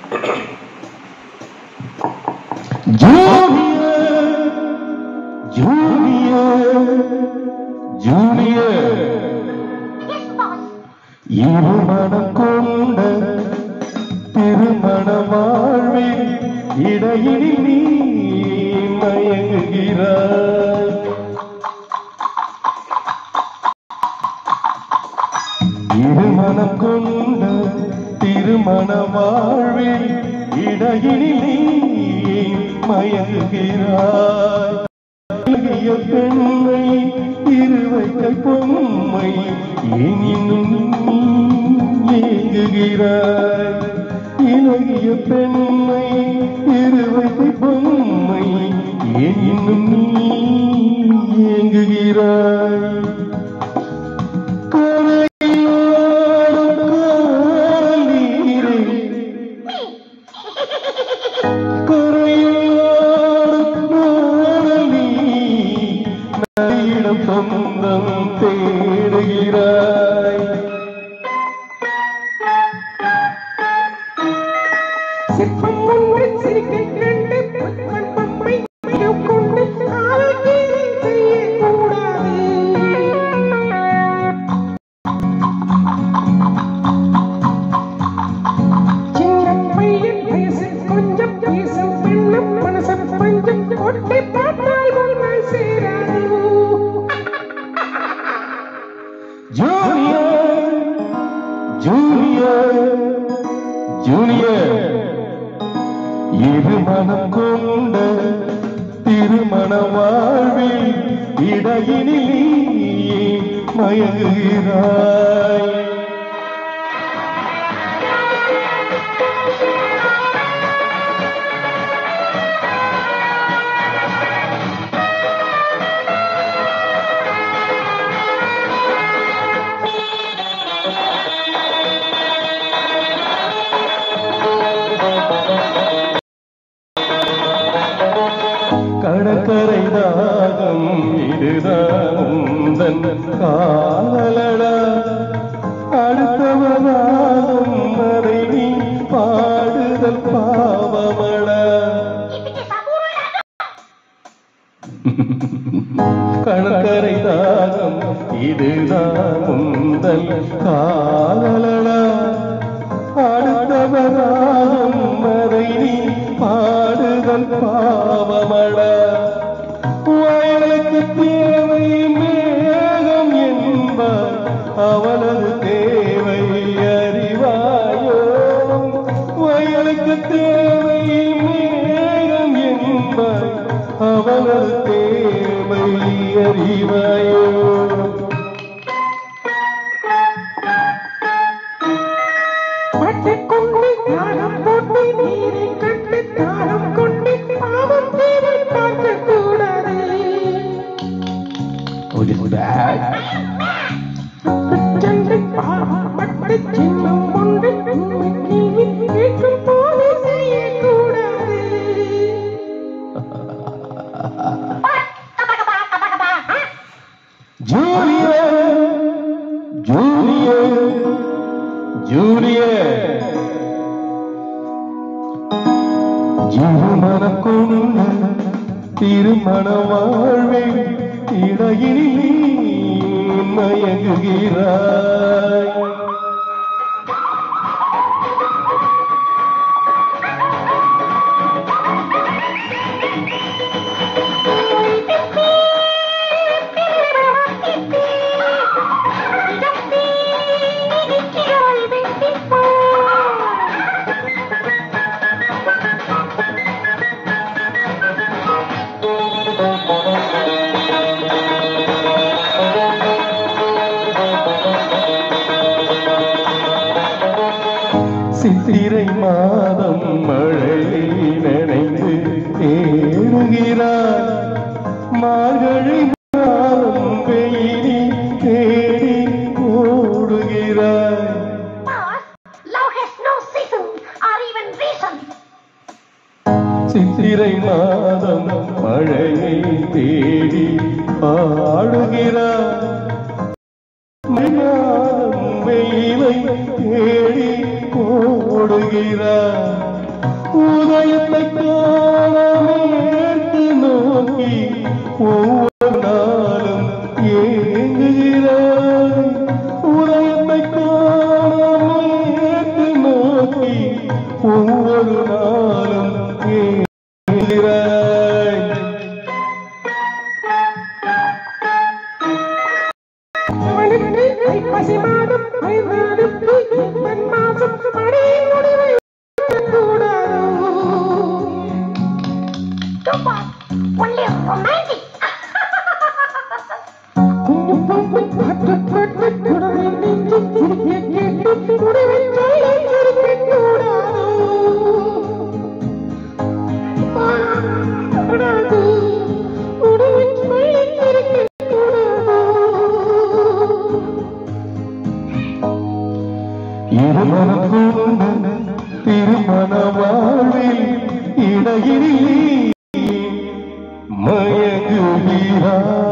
Junior junior junior இருமணம் கொண்ட திருமண வாழ்வில் இடையில் நீ மயங்குகிறாய் இருமணம் கொண்ட திருமண வாழ்வில் இடையில் நீ மயங்குகிறாய் அழகிய பெண்மை இருவைக்கை பொம்மை எனினும் நீ ஏங்குகிறாய் இலகிய பெண்மை இருவைக்கை பொம்மை எனினும் நீ ஏங்குகிறாய் கரையோரம் காணல் நீரே நதியிடம் சொந்தம் தேடுகிறாய் சிற்பம் ஒன்று சிரிக்கை கண்டு பொன்மண் பொம்மை மையம் கொண்டு காதல் கீதை செய்யக்கூடாது சின்ன பையன் வயசு கொஞ்சம் பேசும் பெண்ணும் மனசு பஞ்சம் கொட்டி பார்த்தால் ஒன்றாய் சேராது ஜூனியர் ஜூனியர் ஜூனியர் இருமணம் கொண்ட திருமண வாழ்வில் இடையினில் நீ மயங்குகிறாய் கடற்கரை தாகம் இதுதான் உந்தன் காதலடா அடுத்தவனாகும் வரை நீ பாடுதல் பாவமடா கடற்கரை தாகம் இதுதான் உந்தன் காதலடா அடுத்தவனாகும் வரை நீ பாடுதல் பாவமடா வயலுக்கு தேவை மேகம் என்பார் அவளது தேவை அறிவாயோ வயலுக்கு தேவை மேகம் என்பார் அவளது தேவை அறிவாயோ பட்டுக் கொண்டு தாரம் போட்டு நீரை கண்டு தாரம் கொண்டு பாவம் தீரை பார்க்க கூடாது What is that? சண்டை பாவப்பட்டு சின்னம் கொண்டு உண்மை நீவி கேட்கும் போது செய்யக்கூடாது Juliet, Juliet, Juliet. இருமணம் கொண்ட திருமண வாழ்வில் இடையில் நீ மயங்குகிறாய் சித்திரை மாதம் மழையில் நனைந்து தேடுகிறார் மார்கழி மாதம் வெயிலில் தேடி ஓடுகிறார் Boss, love has no season or even reason. சித்திரை மாதம் மழையை தேடி பாடுகிறார் மலையாளம் வெயிலை தேடி ஓடுகிறார் உதயத்தை காண மேற்கு நோக்கி ஒவ்வொரு நாளும் ஏங்குகிறாய் உதயத்தை காண மேற்கு நோக்கி ஒவ்வொரு நாளும் ஏங்குகிறாய் அவனுக்கு ஐப்பசி மாதம் ஐநாடுக்கு இன்பன் மாசம் மழை முடிவை கூடாதோ Super. Only romantic. கொஞ்சம் பாட்டு பாட்டு பாட்டு குடலை நெஞ்சு சிரிக்க கேட்டு முடிவை சொல்ல சிரிக்க கூடாதோ கூடாது முடிவை சொல்ல சிரிக்க கூடாதோ இருமணம் கொண்ட திருமண வாழ்வில் இடையிலே மயங்குகிறாய்